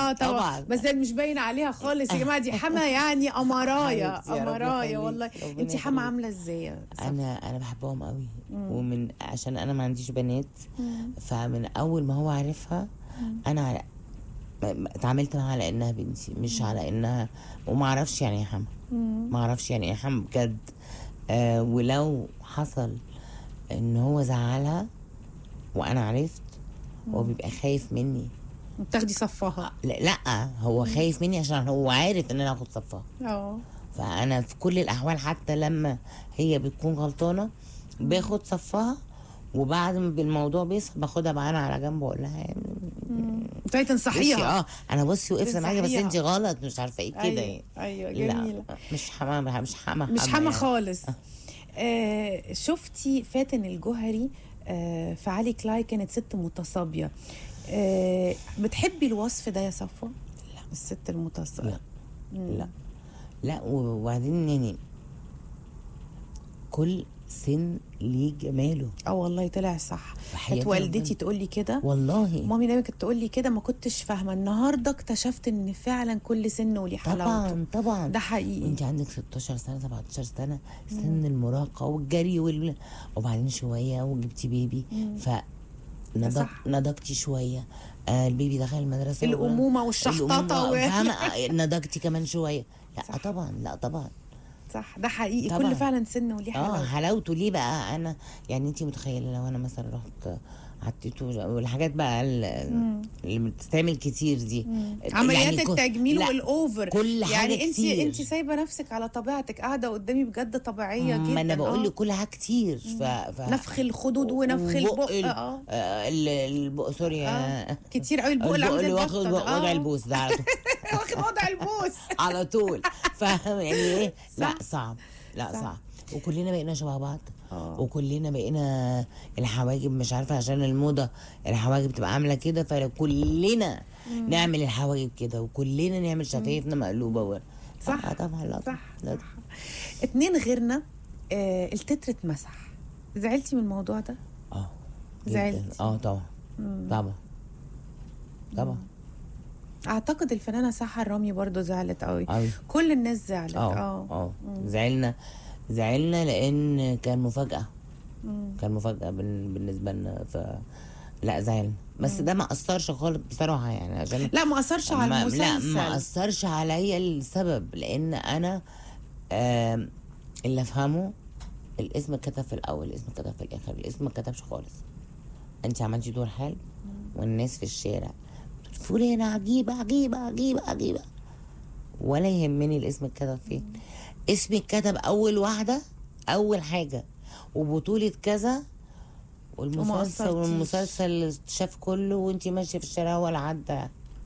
اه طبعا طبعاً. بس ده مش باين عليها خالص يا جماعه دي حما يعني امرايا حبيبتي يا رب امرايا يخليك. والله ربنا انت حما يخليك. عامله ازاي يا صفا؟ انا انا بحبهم قوي ومن عشان انا ما عنديش بنات فمن اول ما هو عارفها انا على- ما- ما- اتعاملت معاها على انها بنتي مش على انها وما اعرفش يعني ايه حما ما اعرفش يعني ايه حما بجد آه ولو حصل ان هو زعلها وانا عرفت هو بيبقى خايف مني بتاخدي صفها لا, لا هو خايف مني عشان هو عارف ان انا هاخد صفها اه فانا في كل الاحوال حتى لما هي بتكون غلطانه باخد صفها وبعد ما بالموضوع بيصحى باخدها معانا على جنب واقول لها يعني بتاعي بصي تنصحيها اه انا بصي وقفت معاكي بس تنصحيها. انت غلط مش عارفه ايه كده ايوه يعني ايوه لا جميله مش حما مش حما مش حما يعني. خالص آه شفتي فاتن الجوهري آه في علي كلاي كانت ست متصابيه آه بتحبي الوصف ده يا صفوه؟ لا الست المتصابيه لا لا لا وبعدين يعني كل سن ليه جماله اه والله طلع صح وحياة كانت والدتي ربنا. تقول لي كده والله مامي دايما كانت تقول لي كده ما كنتش فاهمه النهارده اكتشفت ان فعلا كل سن وليه حلاوته طبعا طبعا ده حقيقي وانت عندك 16 سنه 17 سنه سن المراهقه والجري وال... وبعدين شويه وجبتي بيبي ف نضج... صح. نضجتي شويه آه البيبي دخل المدرسه الامومه والشحططه الأمومة، و... فاهمه آه، نضجتي كمان شويه لا صح. طبعا لا طبعا صح ده حقيقي طبعاً. كل فعلا سن وليه اه حلاوته حلاوته ليه بقى انا يعني انت متخيله لو انا مثلا رحت عديته والحاجات بقى ال- اللي بتتعمل كتير دي عمليات يعني كل- التجميل لا، والاوفر كل حاجة يعني انت كتير. انت سايبه نفسك على طبيعتك قاعده قدامي بجد طبيعيه جدا ما انا بقول آه. لك كلها كتير ف... ف... نفخ الخدود ونفخ البق ال- اه آه، ال- البق سوري آه. آه. كتير قوي البق اللي البق عامل اللي زي واخد البطة ده. وضع آه. البوس ده على طول واخد وضع البوس على طول فاهم يعني ايه لا صح. صعب لا صح. صعب وكلنا بقينا شبه بعض آه. وكلنا بقينا الحواجب مش عارفه عشان الموضه الحواجب تبقى عامله كده فكلنا نعمل الحواجب كده وكلنا نعمل شفايفنا مقلوبه و... صح. آه طبعا لا صح لا صح اتنين غيرنا آه التتر اتمسح زعلتي من الموضوع ده؟ اه جداً. زعلت. اه طبعا طبعا طبعا اعتقد الفنانه سحر رامي برضو زعلت قوي أوي. كل الناس زعلت اه اه اه زعلنا زعلنا لان كان مفاجاه كان مفاجاه بن- بالنسبه لنا ف لا زعلنا بس ده ما اثرش خالص بصراحه يعني عشان لا ما اثرش على ما المسلسل لا ما اثرش عليا السبب لان انا آم، اللي افهمه الاسم اتكتب في الاول الاسم اتكتب في الاخر الاسم ما اتكتبش خالص انت عملتي دور حلو والناس في الشارع فلانة عجيبة عجيبة عجيبة عجيبة ولا يهمني الاسم اتكتب فين اسمي اتكتب اول واحدة اول حاجة وبطولة كذا والمسلسل أثرتيش. والمسلسل شاف كله وانت ماشية في الشارع ولا عدى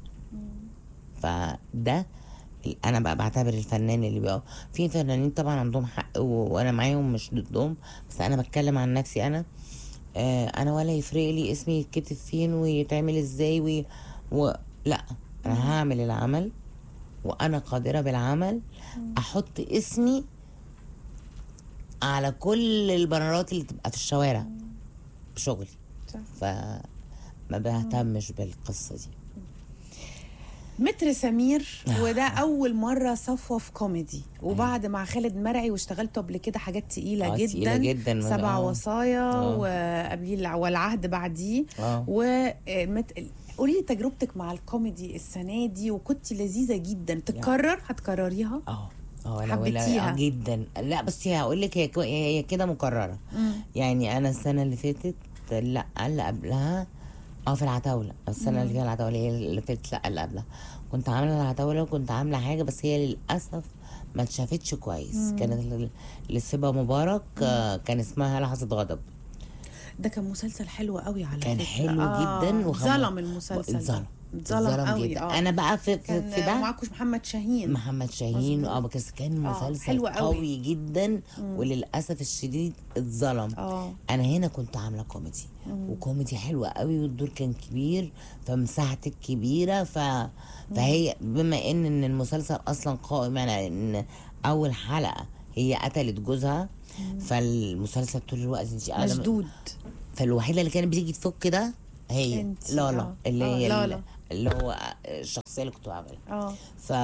فده ال- انا بقى بعتبر الفنان اللي بقى في فنانين طبعا عندهم حق و- وانا معاهم مش ضدهم بس انا بتكلم عن نفسي انا آه انا ولا يفرق لي اسمي يتكتب فين ويتعمل ازاي وي و... لا انا هعمل العمل وانا قادره بالعمل احط اسمي على كل البنرات اللي تبقى في الشوارع بشغلي صح. فما بهتمش بالقصه دي متر سمير وده اول مره صفوه في كوميدي وبعد مع خالد مرعي واشتغلتوا قبل كده حاجات تقيله آه، جدا تقيلة جداً. سبع آه. وصايا آه. وقبليه الع- والعهد بعديه اه ومت... قولي لي تجربتك مع الكوميدي السنه دي وكنت لذيذه جدا تتكرر هتكرريها اه اه انا حبيتيها. ولا- آه جدا لا بس هي هقول لك هي كو- هي كده مكرره يعني انا السنه اللي فاتت لا اللي قبلها اه في العتاوله السنه اللي فيها العتاوله هي اللي فاتت لا اللي قبلها كنت عامله العتاوله وكنت عامله حاجه بس هي للاسف ما اتشافتش كويس كانت ل- للسبا مبارك آه كان اسمها لحظه غضب ده كان مسلسل حلو قوي على كان فكرة. حلو جدا وخم- ظلم المسلسل ده. اتظلم اتظلم قوي جدا اه انا بقى في في, كان في ده معاكوش محمد شاهين محمد شاهين مظبوط. اه بس كان آه، مسلسل حلو قوي. قوي جدا وللاسف الشديد اتظلم اه انا هنا كنت عامله كوميدي وكوميدي حلوه قوي والدور كان كبير فمساحتك كبيره ف... فهي بما ان ان المسلسل اصلا قائم على ان اول حلقه هي قتلت جوزها فالمسلسل طول الوقت انت قاعدة- مشدود فالوحيده اللي كانت بتيجي تفك ده هي انت، لالا آه. اللي آه، هي لالا. اللي هو الشخصيه اللي كنت بعملها اه ف...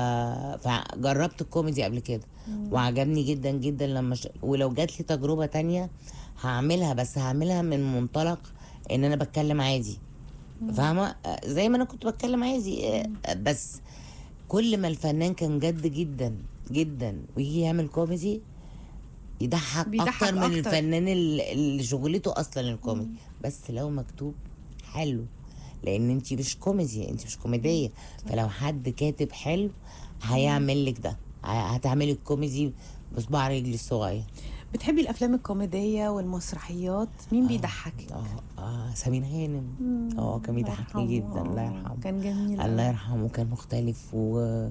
فجربت الكوميدي قبل كده وعجبني جدا جدا لما ش... ولو جات لي تجربه تانية هعملها بس هعملها من منطلق ان انا بتكلم عادي فاهمه آه، زي ما انا كنت بتكلم عادي آه، بس كل ما الفنان كان جد جدا جدا ويجي يعمل كوميدي يضحك بيضحك اكتر من أكتر. الفنان اللي اللي شغلته اصلا الكوميدي بس لو مكتوب حلو لان انت مش كوميدي انت مش كوميديه فلو حد كاتب حلو هيعمل لك ده ه- هتعملي الكوميدي بصباع رجلي الصغير بتحبي الافلام الكوميديه والمسرحيات مين بيضحكك اه اه سمير غانم اه كان الله بيضحكني يرحمه. جدا الله آه، يرحمه كان جميل الله أوي. يرحمه كان مختلف و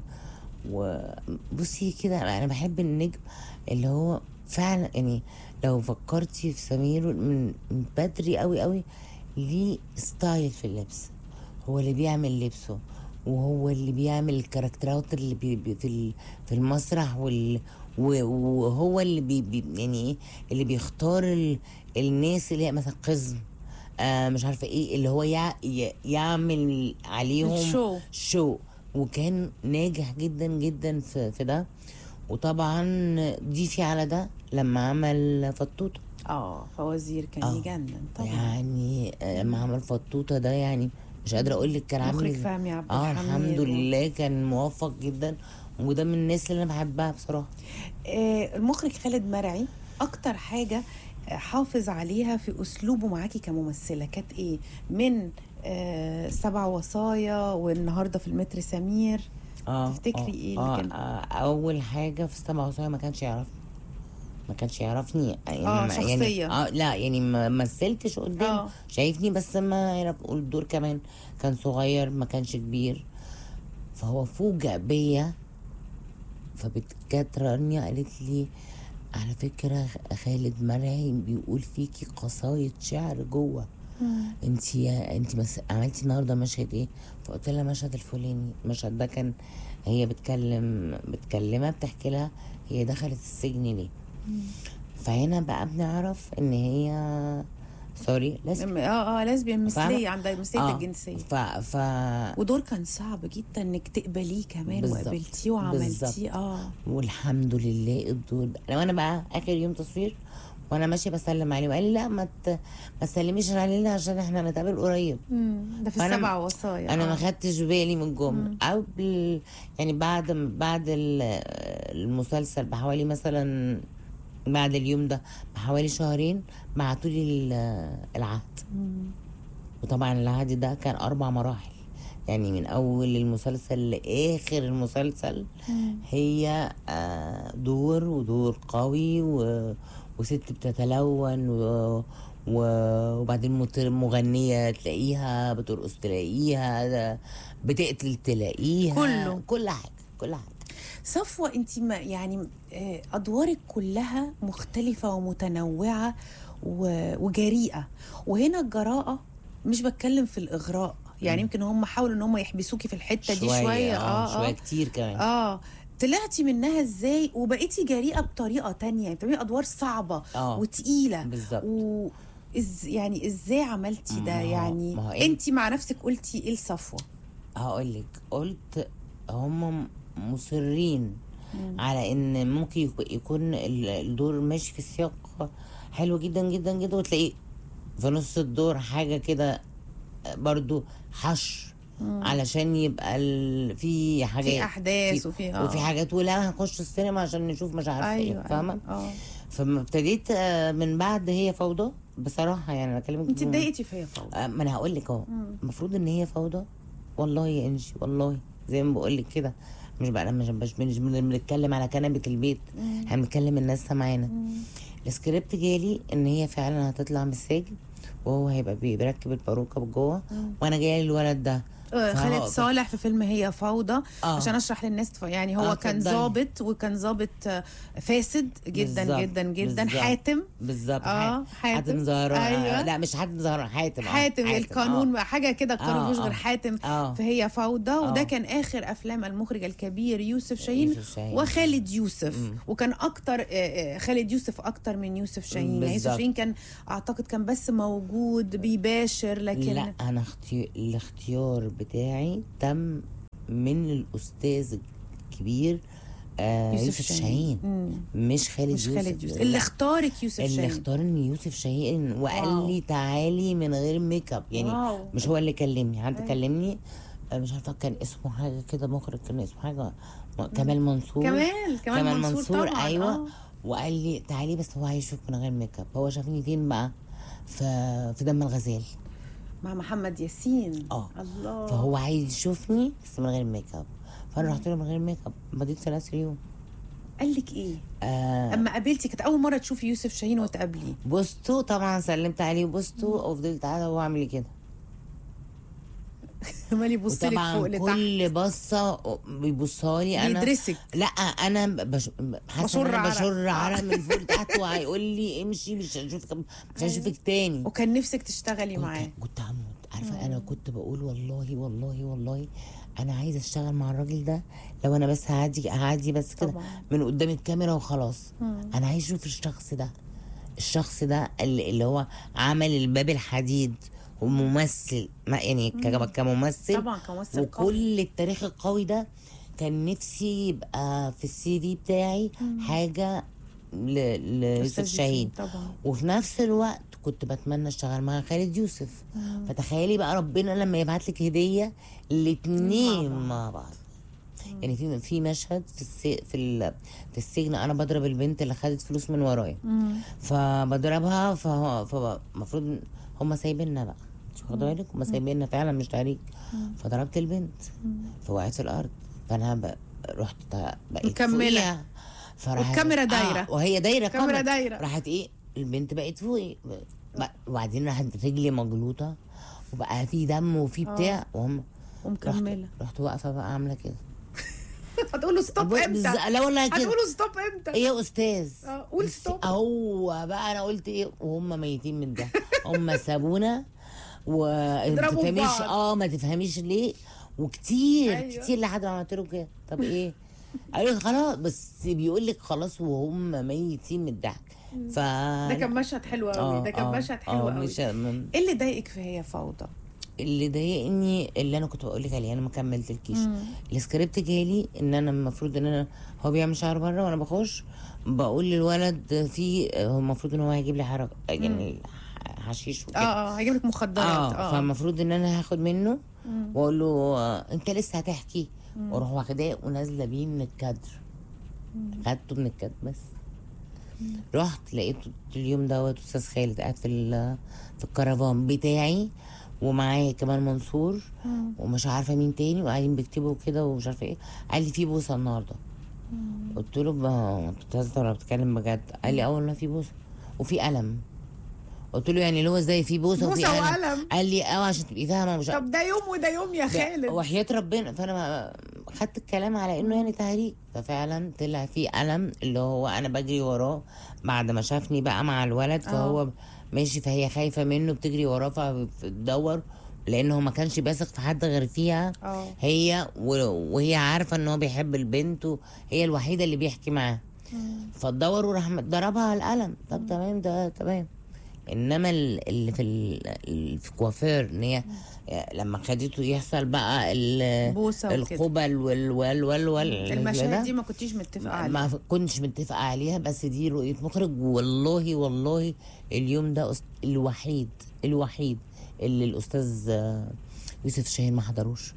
و بصي كده انا بحب النجم اللي هو فعلا يعني لو فكرتي في سمير من من بدري قوي قوي ليه ستايل في اللبس هو اللي بيعمل لبسه وهو اللي بيعمل الكاركترات اللي بي بي في ال- في المسرح وال و- وهو اللي بي بي يعني ايه اللي بيختار ال الناس اللي هي مثلا قزم آه مش عارفه ايه اللي هو يع ي- يعمل عليهم الشو. شو وكان ناجح جدا جدا في في ده وطبعا ضيفي على ده لما عمل فطوطه اه فوازير كان آه. يجنن طبعا يعني آه، لما عمل فطوطه ده يعني مش قادره اقول لك كان عامل مخرج إزاي. فهمي عبد اه الحميد الحمد و- لله كان موفق جدا وده من الناس اللي انا بحبها بصراحه آه، المخرج خالد مرعي اكتر حاجه آه، حافظ عليها في اسلوبه معاكي كممثله كانت ايه من آه، سبع وصايا والنهارده في المتر سمير اه تفتكري آه، إيه اللي آه كان- آه اول حاجه في السبع وصايا ما كانش يعرفني ما كانش يعرفني يعني آه، ما- شخصية. يعني اه لا يعني ما مثلتش قدامه آه. شايفني بس ما يعرف الدور كمان كان صغير ما كانش كبير فهو فوجئ بيا فبتجت رانيا قالت لي على فكرة خالد مرعي بيقول فيكي قصايد شعر جوه انت يا انت بس عملتي النهارده مشهد ايه فقلت لها مشهد الفلاني المشهد ده كان هي بتكلم بتكلمها بتحكي لها هي دخلت السجن ليه فهنا بقى بنعرف ان هي سوري لازم اه اه لازبيان فاهمة؟ مثليه عندها مثليه آه، الجنسيه ف ف ودور كان صعب جدا انك تقبليه كمان بالظبط. وقبلتيه وعملتيه اه والحمد لله الدور ده لو انا بقى اخر يوم تصوير وانا ماشيه بسلم عليه وقال لي لا ما ت... ما تسلميش علينا عشان احنا هنتقابل قريب مم، ده في فأنا- السبع وصايا انا آه. ما خدتش بالي من الجمله قبل يعني بعد بعد ال- المسلسل بحوالي مثلا بعد اليوم ده بحوالي شهرين بعتوا لي العهد مم. وطبعا العهد ده كان اربع مراحل يعني من اول المسلسل لاخر المسلسل هي آه، دور ودور قوي و... وست بتتلون و... و... وبعدين مط- مغنية تلاقيها بترقص تلاقيها ده بتقتل تلاقيها كله. كل حاجة كل حاجة صفوة انت ما يعني آه، ادوارك كلها مختلفة ومتنوعة و- وجريئة وهنا الجراءة مش بتكلم في الاغراء يعني يمكن هم حاولوا ان هم يحبسوكي في الحتة دي شوية اه شوية كتير كمان اه طلعتي منها ازاي وبقيتي جريئة بطريقة تانية يعني بتعملي ادوار صعبة آه. وتقيلة بالظبط. و... إز يعني ازاي عملتي ده ما هو- يعني ما هو إيه؟ انت مع نفسك قلتي ايه لصفوة هقول لك قلت هم مصرين على ان ممكن يك- يكون ال- الدور ماشي في السياق حلو جدا جدا جدا وتلاقيه في نص الدور حاجه كده برضو حشر علشان يبقى ال... في حاجات في احداث وفي آه. وفي حاجات ولا هنخش السينما عشان نشوف مش عارفه ايوه ايه فاهمه اه فما ابتديت آه، من بعد هي فوضى بصراحه يعني انا بكلمك انت بم- اتضايقتي فيا فوضى آه، ما انا هقول لك اهو المفروض ان هي فوضى والله يا انجي والله زي ما بقول لك كده مش بقى مش مش مش بن- بنتكلم على كنبه البيت احنا بنتكلم الناس سامعانا السكريبت جالي ان هي فعلا هتطلع من السجن وهو هيبقى بي- بيركب الباروكه جوه وانا جايه الولد ده آه، خالد فهو- صالح في فيلم هي فوضى آه. عشان اشرح للناس تف- يعني هو آه، كان اتفضلي. ظابط وكان ظابط آه، فاسد جدا بالظبط، جدا جدا بالظبط. حاتم بالظبط آه، حاتم. حاتم زهران أيوة. آه، لا مش حاتم زهران حاتم آه، حاتم القانون آه. حاجه كده القانون آه، مفيش غير آه. حاتم آه. فهي فوضى وده آه. كان اخر افلام المخرج الكبير يوسف شاهين يوسف شاهين. وخالد يوسف وكان اكتر آه، آه، خالد يوسف اكتر من يوسف شاهين يعني يوسف بالظبط. شاهين كان اعتقد كان بس موجود بيباشر لكن لا انا اختي... الاختيار بتاعي تم من الاستاذ الكبير آه يوسف شاهين مم. مش خالد مش يوسف خالد يوسف لا. اللي اختارك يوسف اللي شاهين اختارني يوسف شاهين وقال واو. لي تعالي من غير ميك اب يعني واو. مش هو اللي كلمني حد أيوة. كلمني آه، مش عارفه كان اسمه حاجه كده مخرج كان اسمه حاجه م- كمال منصور كمال كمال منصور, طبعا ايوه آه. وقال لي تعالي بس هو عايز يشوفك من غير ميك اب هو شافني فين بقى في في دم الغزال مع محمد ياسين اه. الله فهو عايز يشوفني بس من غير ميك اب فانا رحت له من غير ميك اب مضيت ثلاث يوم قال لك ايه آه اما قابلتي كانت اول مره تشوفي يوسف شاهين وتقابليه بوسته طبعا سلمت عليه وبوسته وفضلت قاعده وهو عامل لي كده عمال يبص لك فوق وطبعا لتحت كل بصه بيبصها لي انا بيدرسك لا انا بش... حاسه بشر إن أنا عرق. بشر عرق من فوق لتحت وهيقول لي امشي مش هشوفك مش هشوفك تاني وكان نفسك تشتغلي معاه كنت كنت هموت عارفه انا كنت بقول والله والله والله انا عايزه اشتغل مع الراجل ده لو انا بس هعدي هعدي بس كده طبعا. من قدام الكاميرا وخلاص مم. انا عايز اشوف الشخص ده الشخص ده اللي, اللي هو عمل الباب الحديد وممثل ما يعني ك- كممثل طبعا كممثل قوي. وكل التاريخ القوي ده كان نفسي يبقى في السي في بتاعي حاجه ل- ليوسف أستاذ شاهين طبعا وفي نفس الوقت كنت بتمنى اشتغل مع خالد يوسف فتخيلي بقى ربنا لما يبعت لك هديه الاتنين مع بعض. مع بعض يعني في في مشهد في السي في ال- في السجن انا بضرب البنت اللي خدت فلوس من ورايا مم. فبضربها فالمفروض هم سايبيننا بقى مش واخده بالك هم سايبيننا فعلا مش تهريج فضربت البنت فوقعت في الارض فانا ب... رحت تا- بقيت مكملة. فوقيها فراحت والكاميرا دايرة. آه وهي دايره كاميرا كاميرا دايرة. راحت ايه البنت بقت فوقي ب- وبعدين راحت رجلي مجلوطه وبقى في دم وفي بتاع وهم رحت, ومكمله رحت واقفه بقى عامله كده هتقولوا ستوب بز- امتى لا والله كده هتقولوا ستوب امتى ايه يا استاذ اه قول ستوب هو بقى انا قلت ايه وهم ميتين من ده هم سابونا وما اضربوا في تفهميش بعض. اه ما تفهميش ليه وكتير أيوة. أيوة. كتير لحد ما عملت له كده طب ايه قالوا لي خلاص بس بيقول لك خلاص وهم ميتين من الضحك ف ده كان مشهد حلو قوي ده كان مشهد حلو قوي مش م- ايه اللي ضايقك في هي فوضى اللي ضايقني اللي انا كنت بقول لك عليه انا ما كملتلكيش مم. السكريبت جالي ان انا المفروض ان انا هو بيعمل شعر بره وانا بخش بقول للولد في هو المفروض ان هو هيجيب لي حركه يعني حشيش اه وكده اه هيجيب لك مخدرات اه اه فالمفروض ان انا هاخد منه مم. واقول له آه، انت لسه هتحكي واروح واخداه ونازله بيه من الكادر خدته من الكادر بس رحت لقيته اليوم دوت استاذ خالد قاعد في ال- في الكرفان بتاعي ومعايا كمان منصور مم. ومش عارفه مين تاني وقاعدين بيكتبوا كده ومش عارفه ايه قال لي في بوسه النهارده قلت له ما انت بتهزر ولا بتتكلم بجد قال لي اه والله في بوسه وفي قلم قلت له يعني اللي هو ازاي في بوسه وفي بوسة قلم وقلم. قال لي اه عشان تبقي فاهمه مش طب ده يوم وده يوم يا خالد وحياة ربنا فانا ما- خدت الكلام على انه يعني تهريج ففعلا طلع في قلم اللي هو انا بجري وراه بعد ما شافني بقى مع الولد فهو ماشي فهي خايفه منه بتجري وراه فبتدور لان هو ما كانش بيثق في حد غير فيها اه هي و- وهي عارفه ان هو بيحب البنت وهي الوحيده اللي بيحكي معاها فتدور وراح ضربها على القلم طب تمام ده تمام انما ال- اللي في ال- ال- في كوافير ان هي لما خدته يحصل بقى ال- بوسة وكده. القبل وال وال وال وال المشاهد ده. دي ما كنتيش متفقه عليها ما كنتش متفقه عليها بس دي رؤيه مخرج والله والله اليوم ده أس- الوحيد الوحيد اللي الاستاذ آه، يوسف شاهين ما حضروش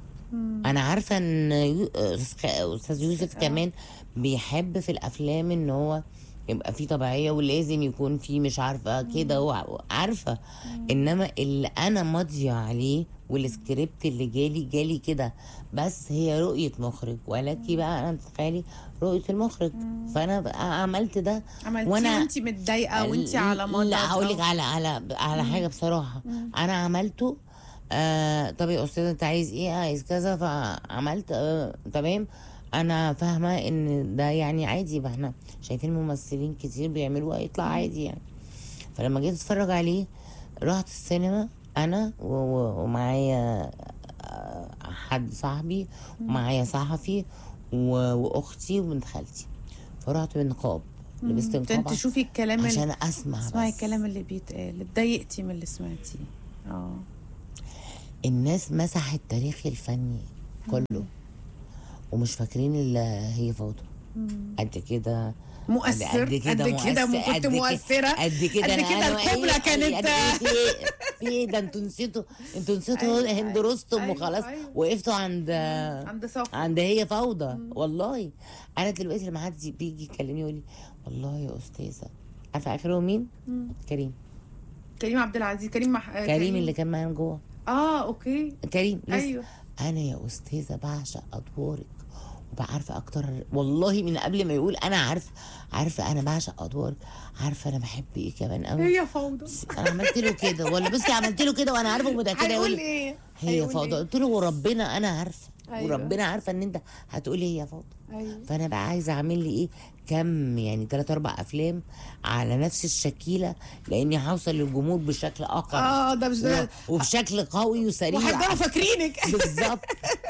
انا عارفه ان يو- أستاذ- استاذ يوسف كمان بيحب في الافلام ان هو يبقى فيه طبيعيه ولازم يكون فيه مش عارفه كده وع- عارفه انما اللي انا ماضيه عليه والسكريبت اللي جالي جالي كده بس هي رؤيه مخرج ولكن بقى انا تخيلي رؤيه المخرج فانا بقى عملت ده عملتيه وانت متضايقه وانت على مضض لا هقول لك أو- على على على حاجه بصراحه انا عملته آه طب يا استاذ انت عايز ايه عايز كذا فعملت آه تمام انا فاهمه ان ده يعني عادي ما احنا شايفين ممثلين كتير بيعملوا يطلع عادي يعني فلما جيت اتفرج عليه رحت السينما انا و- و- ومعايا آه، حد صاحبي ومعايا صحفي و- واختي وبنت خالتي فرحت بنقاب لبست عشان نقاب تشوفي الكلام اللي عشان اسمع اسمعي بس. الكلام اللي بيتقال اتضايقتي من اللي سمعتيه اه الناس مسحت تاريخي الفني كله ومش فاكرين اللي هي فوضى قد كده مؤثر قد كده مؤثر، كنت قد كده- مؤثره قد كده قد أنا- كده أنا الكبرى إيه- كانت قد إيه في إيه؟ في ايه ده انتوا نسيتوا انتوا نسيتوا أيوة، هند أيوة، رستم أيوة، وخلاص أيوة. وقفتوا عند عند صف عند هي فوضى والله انا دلوقتي لما حد بيجي يكلمني يقول لي والله يا استاذه عارفه اخره مين؟ كريم كريم عبد العزيز كريم مح... آه، كريم اللي كان معانا جوه اه اوكي كريم لسه ايوه انا يا استاذه بعشق ادوارك وبعرف اكتر والله من قبل ما يقول انا عارفه عارفه انا بعشق ادوارك عارفه انا بحب ايه كمان قوي هي فوضى انا عملت له كده ولا بصي عملت له كده وانا عارفه ومتاكده هيقول يقول ايه هي هيقول فوضى إيه؟ قلت له وربنا انا عارفه أيوة. وربنا عارفه ان انت هتقولي هي فوضى ايوه فانا بقى عايزه اعمل لي ايه كم يعني ثلاث اربع افلام على نفس الشكيله لاني هوصل للجمهور بشكل اخر اه ده مش و- وبشكل قوي وسريع وهيفضلوا فاكرينك بالظبط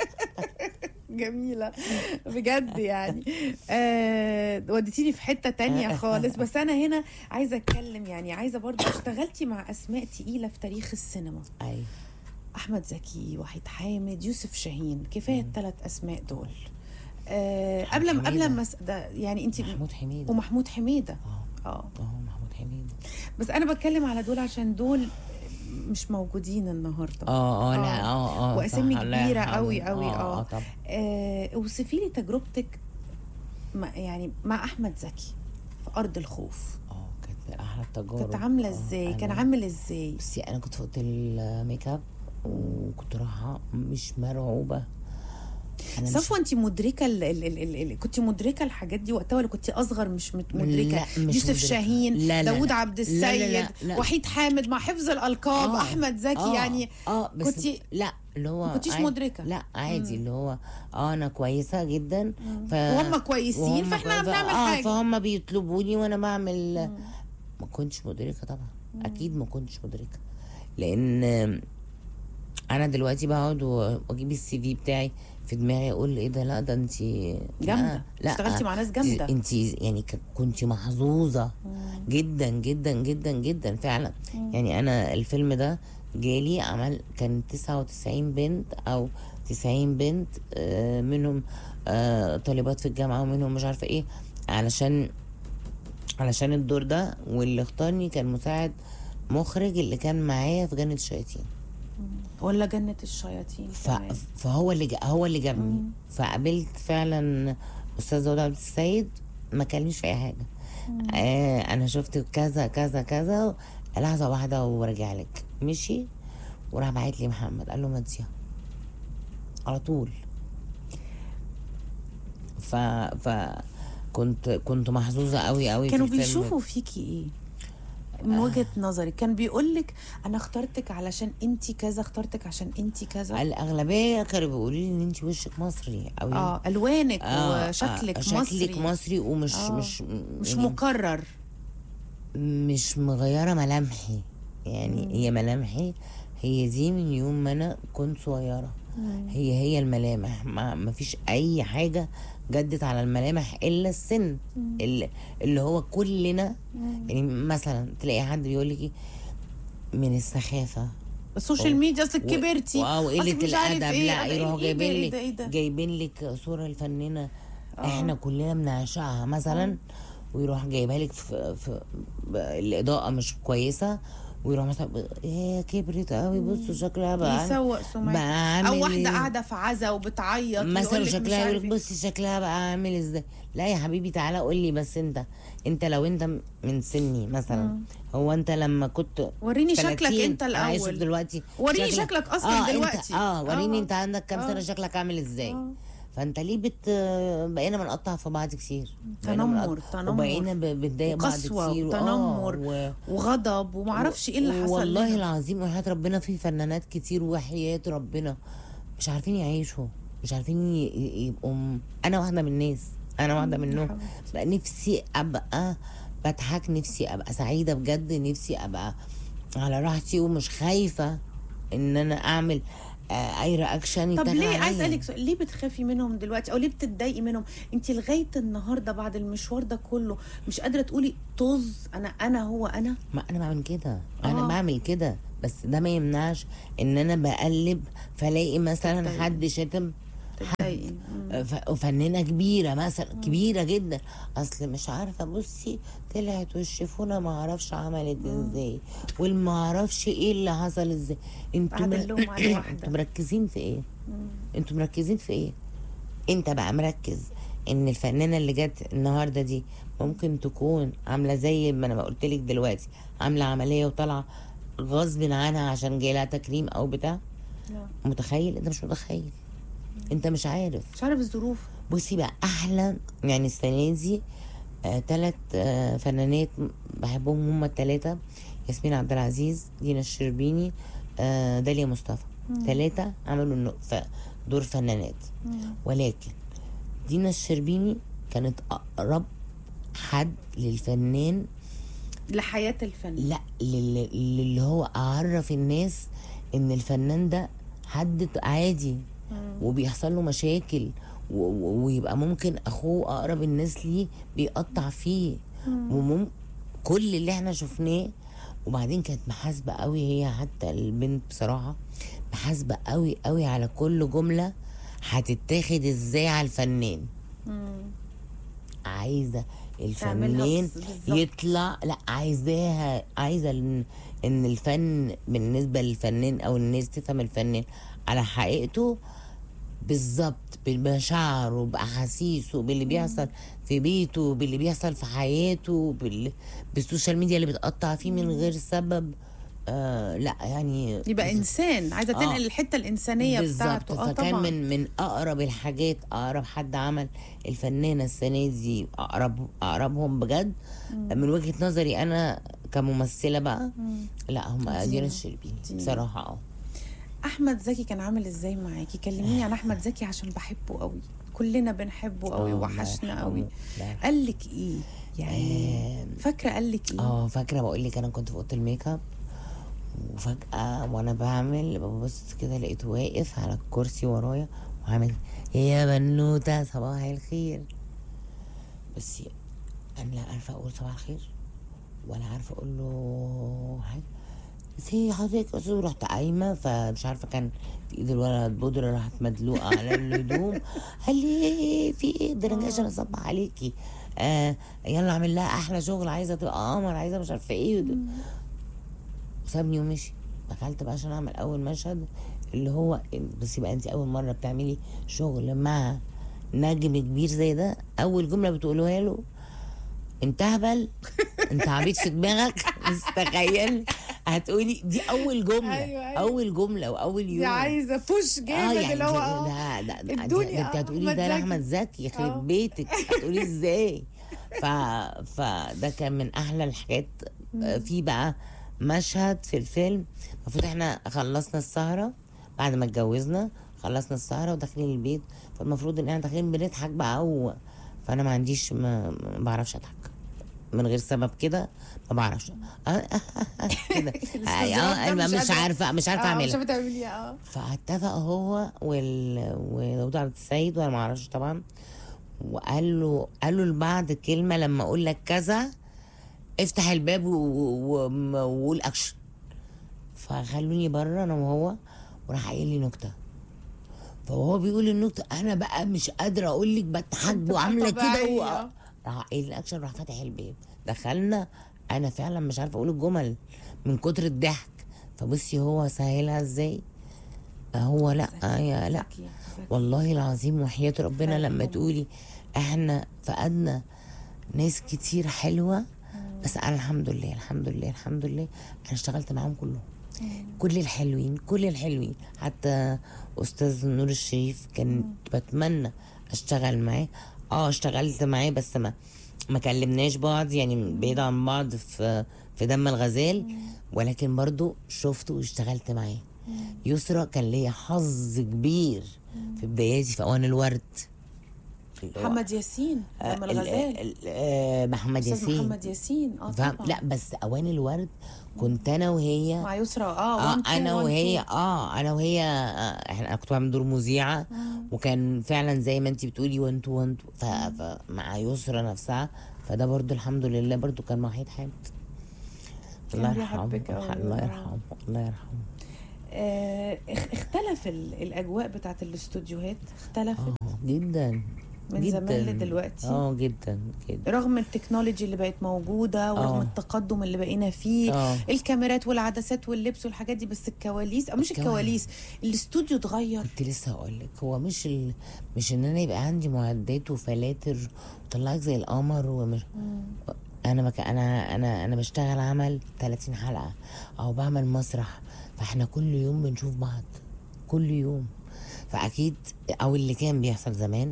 جميلة بجد يعني آه وديتيني في حتة تانية خالص بس أنا هنا عايزة أتكلم يعني عايزة برضو اشتغلتي مع أسماء تقيلة في تاريخ السينما ايوه أحمد زكي وحيد حامد يوسف شاهين كفاية الثلاث أسماء دول آه قبل ما قبل حميدة. ما س- ده يعني أنت محمود حميده ومحمود حميدة اه اه اه محمود حميده بس أنا بتكلم على دول عشان دول مش موجودين النهارده اه اه لا اه اه واسامي صح، الله كبيره يرحمه. قوي قوي اه اه, طبعا آه اوصفي لي تجربتك مع يعني مع احمد زكي في ارض الخوف اه كانت من احلى التجارب كانت عامله آه، ازاي كان أنا- عامل ازاي بصي انا كنت في اوضه الميك اب وكنت رايحه مش مرعوبه انا مش صفوه انت مدركه ال ال ال ال ال كنت مدركه الحاجات دي وقتها ولا كنت اصغر مش مت- مدركه لا، مش يوسف مدركة. شاهين لا، لا، داوود لا. عبد لا، لا، السيد لا، لا. وحيد حامد مع حفظ الالقاب آه، احمد زكي آه، يعني اه بس كنتي- لا اللي هو ما كنتيش عادي- مدركة. لا عادي اللي هو اه انا كويسه جدا ف وهم كويسين وهم فاحنا كويسة. بنعمل اه حاجه فهم بيطلبوني وانا بعمل ما كنتش مدركه طبعا اكيد ما كنتش مدركه لان انا دلوقتي بقعد و- واجيب السي في بتاعي في دماغي اقول ايه ده لا ده انت جامدة. اشتغلتي مع ناس جامدة. انت يعني كنت محظوظه جدا جدا جدا جدا فعلا يعني انا الفيلم ده جالي عمل كان 99 بنت او 90 بنت آه، منهم آه، طالبات في الجامعه ومنهم مش عارفه ايه علشان علشان الدور ده واللي اختارني كان مساعد مخرج اللي كان معايا في جنة الشياطين ولا جنه الشياطين ف... كمان. فهو اللي جا... هو اللي جابني فقابلت فعلا استاذ داود عبد السيد ما كلمنيش في اي حاجه آه انا شفت كذا كذا كذا لحظه واحده وراجع لك مشي وراح باعت لي محمد قال له ما تسيها على طول ف ف كنت كنت محظوظه قوي قوي كانوا في الفيلم. بيشوفوا فيكي ايه من وجهه نظرك كان بيقول لك انا اخترتك علشان انت كذا اخترتك عشان انت كذا الاغلبيه كانوا بيقولوا لي ان انت وشك مصري قوي اه الوانك آه، وشكلك آه مصري شكلك مصري ومش آه، مش مش يعني مكرر مش مغيره ملامحي يعني هي ملامحي هي دي من يوم ما انا كنت صغيره هي هي الملامح ما, ما فيش اي حاجه جدت على الملامح الا السن اللي, اللي هو كلنا يعني مثلا تلاقي حد بيقول لك إيه، من السخافه السوشيال ميديا اصلك و- كبرتي واو أصلك قله مش عارف الادب إيه. لا أنا يروحوا إيه ده، جايبين إيه ده، إيه لك ده؟ جايبين لك صوره الفنانه احنا كلنا بنعشقها مثلا ويروح جايبها لك في, في ب- الاضاءه مش كويسه ويروح مثلا ب- ايه كبرت قوي بصوا شكلها بقى يسوق سمعة بقى عامل او واحده إيه؟ قاعده في عزا وبتعيط مثلا ويقولك مش شكلها عارف يقول إيه. بصي شكلها بقى عامل ازاي لا يا حبيبي تعالى قول لي بس انت انت لو انت من سني مثلا هو انت لما كنت وريني شكلك 30 انت أنا عايشة الاول دلوقتي وريني شكلك أصلاً آه دلوقتي. انت اه وريني آه. انت عندك كام آه. سنه شكلك عامل ازاي آه. فانت ليه بت بقينا بنقطع في بعض كتير بقينا تنمر، بنقطع- تنمر. وبقينا ب- بنضايق بعض وقسوة كتير وتنمر و... وغضب ومعرفش ايه اللي حصل والله لنا. العظيم وحياة ربنا في فنانات كتير وحياة ربنا مش عارفين يعيشوا مش عارفين ي- ي- يبقوا م- انا واحده من الناس انا واحده منهم حبيبتي. بقى نفسي ابقى بضحك نفسي ابقى سعيده بجد نفسي ابقى على راحتي ومش خايفه ان انا اعمل آه اي رياكشن طب يتاخد ليه عايز عليا. اسالك سؤال ليه بتخافي منهم دلوقتي او ليه بتتضايقي منهم انت لغايه النهارده بعد المشوار ده كله مش قادره تقولي طز انا انا هو انا ما انا بعمل كده انا آه. بعمل كده بس ده ما يمنعش ان انا بقلب فلاقي مثلا تتضايقي. حد شتم تتضايقي مم. ف- فنانه كبيره مثلا كبيره جدا اصل مش عارفه بصي طلعت والشيفونه ما اعرفش عملت ازاي والما اعرفش ايه اللي حصل ازاي انتوا قاعدة مر- اللوم على واحدة. انتوا مركزين في ايه مم. انتوا مركزين في ايه انت بقى مركز ان الفنانه اللي جت النهارده دي ممكن تكون عامله زي ما انا قلت لك دلوقتي عامله عمليه وطالعه غصب عنها عشان جاي لها تكريم او بتاع لا. متخيل انت مش متخيل انت مش عارف مش عارف الظروف بصي بقى احلى يعني السنه دي آه تلات آه فنانات بحبهم هما التلاتة ياسمين عبد العزيز دينا الشربيني آه داليا مصطفى تلاتة عملوا النو- ف- دور فنانات ولكن دينا الشربيني كانت اقرب حد للفنان لحياه الفن لا لل- للي هو اعرف الناس ان الفنان ده حد عادي وبيحصل له مشاكل و- و- ويبقى ممكن اخوه اقرب الناس ليه بيقطع فيه ومم كل اللي احنا شفناه وبعدين كانت محاسبه قوي هي حتى البنت بصراحه محاسبه قوي قوي على كل جمله هتتاخد ازاي على الفنان مم. عايزه تعملها الفنان بز- بالظبط. يطلع لا عايزاها عايزه ان إن الفن بالنسبه للفنان او الناس تفهم الفنان على حقيقته بالظبط بمشاعره باحاسيسه باللي بيحصل في بيته باللي بيحصل في حياته بال... بالسوشيال ميديا اللي بتقطع فيه من غير سبب آه لا يعني يبقى انسان عايزه آه. تنقل الحته الانسانيه بالظبط بتاعته اه فكان طبعا من من اقرب الحاجات اقرب حد عمل الفنانه السنه دي اقرب اقربهم بجد من وجهه نظري انا كممثله بقى لا هم دينا. دينا الشربيني دينا. بصراحه اه احمد زكي كان عامل ازاي معاكي كلميني عن احمد زكي عشان بحبه قوي كلنا بنحبه قوي آه، الله وحشنا يرحمه. قوي الله يرحمه. قال لك ايه يعني آم، فاكره قال لك ايه اه فاكره بقول لك انا كنت في اوضه الميك اب وفجاه وانا بعمل ببص كده لقيته واقف على الكرسي ورايا وعامل يا بنوته صباح الخير بس انا لا عارفه اقول صباح الخير ولا عارفه اقول له حاجه ازاي حضرتك يا أستاذ؟ رحت قايمه فمش عارفه كان في ايد الولد بودره راحت مدلوقه على الهدوم قال لي ايه في ايه ده انا جاي عشان اصبح عليكي آه يلا اعمل لها احلى شغل عايزه تبقى قمر عايزه مش عارفه ايه سابني ومشي دخلت بقى عشان اعمل اول مشهد اللي هو بس يبقى انت اول مره بتعملي شغل مع نجم كبير زي ده اول جمله بتقولوها له انت هبل انت عبيط في دماغك بس تخيل هتقولي دي اول جمله أيوة، أيوة. اول جمله واول يوم دي عايزه بوش اه جامد يعني اللي هو ده اه ده ده, ده, الدنيا ده انت آه، هتقولي أحمد ده زكي. لاحمد زكي آه. يخرب بيتك هتقولي ازاي ف فده كان من احلى الحاجات آه، في بقى مشهد في الفيلم المفروض احنا خلصنا السهره بعد ما اتجوزنا خلصنا السهره وداخلين البيت فالمفروض ان احنا داخلين بنضحك بقى و... فانا ما عنديش ما, ما بعرفش اضحك من غير سبب كده ما بعرفش آه، آه، آه، آه، كده الاستظراف ده آه، مش مش قادرة. عارفه مش عارفه اه اعملها مش عارفه تعمليها اه فاتفق هو وال... وداود عبد السيد وانا ما اعرفش طبعا وقال له قال له لبعض كلمه لما اقول لك كذا افتح الباب و- و- و- وقول اكشن فخلوني بره انا وهو وراح قايل لي نكته فهو بيقول النكته انا بقى مش قادره اقول لك بضحك وعامله كده طبيعية. و... راح قايل الاكشن راح فاتح الباب دخلنا انا فعلا مش عارفه اقول الجمل من كتر الضحك فبصي هو سهلها ازاي هو لا يا لا ذكي، ذكي. والله العظيم وحياة ربنا فعلا. لما تقولي احنا فقدنا ناس كتير حلوة بس انا الحمد لله الحمد لله الحمد لله انا اشتغلت معاهم كلهم كل الحلوين كل الحلوين حتى استاذ نور الشريف كان بتمنى اشتغل معاه اه اشتغلت معاه بس ما ما كلمناش بعض يعني بعيد عن بعض في في دم الغزال ولكن برضو شفته واشتغلت معاه يسرا كان ليا حظ كبير في بداياتي في اوان الورد اللي هو- محمد ياسين آه، لما ال- الغزال ال- آه، محمد استاذ ياسين محمد ياسين اه فاهم طبعا لا بس اواني الورد كنت انا وهي مع يسرا اه اه one, two, انا one, وهي two. اه انا وهي آه احنا انا كنت بعمل دور مذيعه وكان فعلا زي ما انت بتقولي وان تو وان تو فمع يسرا نفسها فده برضو الحمد لله برضو كان مع وحيد حامد كان الله يرحمه بيحبك أوي. الله يرحمه الله يرحمه آه اخ- اختلف ال- الاجواء بتاعت الاستوديوهات اختلفت اه جدا من جدا. زمان لدلوقتي. اه جدا جدا رغم التكنولوجي اللي بقت موجودة ورغم آه. التقدم اللي بقينا فيه آه. الكاميرات والعدسات واللبس والحاجات دي بس الكواليس او مش الكواليس. الكواليس الاستوديو اتغير كنت لسه هقول لك هو مش ال... مش ان انا يبقى عندي معدات وفلاتر وطلعك زي القمر ومش انا مك... انا انا انا بشتغل عمل 30 حلقه او بعمل مسرح فاحنا كل يوم بنشوف بعض كل يوم فاكيد او اللي كان بيحصل زمان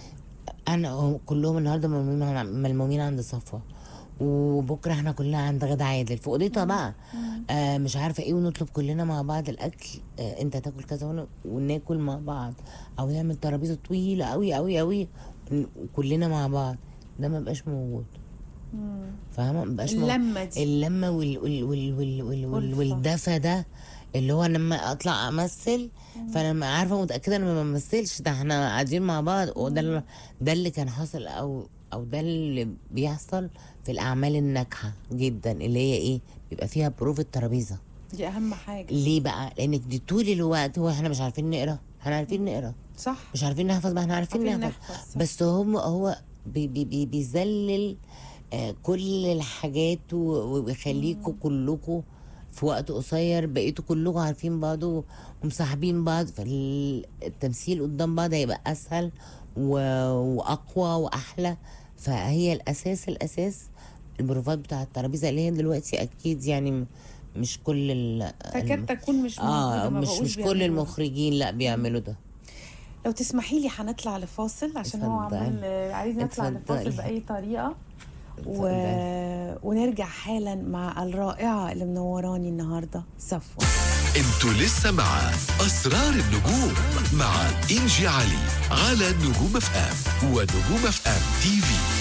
انا هم كلهم النهارده ملمومين ملمومين عند صفوه وبكره احنا كلنا عند غدا عادل في اوضتها بقى آه مش عارفه ايه ونطلب كلنا مع بعض الاكل آه انت تاكل كذا وانا وناكل مع بعض او نعمل ترابيزه طويله قوي قوي قوي وكلنا مع بعض ده ما بقاش موجود فاهمه ما بقاش موجود اللمة دي اللمه وال وال وال وال وال وال ألفة. والدفى ده اللي هو لما اطلع امثل فانا عارفه متاكده ان ما بمثلش ده احنا قاعدين مع بعض وده اللي ده اللي كان حاصل او او ده اللي بيحصل في الاعمال الناجحه جدا اللي هي ايه بيبقى فيها بروفة ترابيزه دي اهم حاجة ليه بقى لانك دي طول الوقت هو احنا مش عارفين نقرا احنا عارفين نقرا صح مش عارفين نحفظ ما احنا عارفين عارفين نحفظ نحفظ، صح. بس هم هو بي بي بي بيذلل آه كل الحاجات و- وبيخليكوا كلكوا في وقت قصير بقيتوا كلكم عارفين بعض و- ومصاحبين بعض فالتمثيل قدام بعض هيبقى اسهل و- واقوى واحلى فهي الاساس الاساس البروفات بتاع الترابيزه اللي هي دلوقتي اكيد يعني م- مش كل ال تكاد تكون مش موجودة اه ما مش بقوش مش كل بيعملوها. المخرجين لا بيعملوا ده لو تسمحي لي هنطلع لفاصل عشان هو اتفضلي. عمال آه، عايز نطلع لفاصل اتفضلي. بأي طريقة و... اتفضلي. ونرجع حالا مع الرائعة اللي منوراني النهاردة صفوة انتوا لسه مع اسرار النجوم مع انجي علي على نجوم اف ام ونجوم اف ام تي في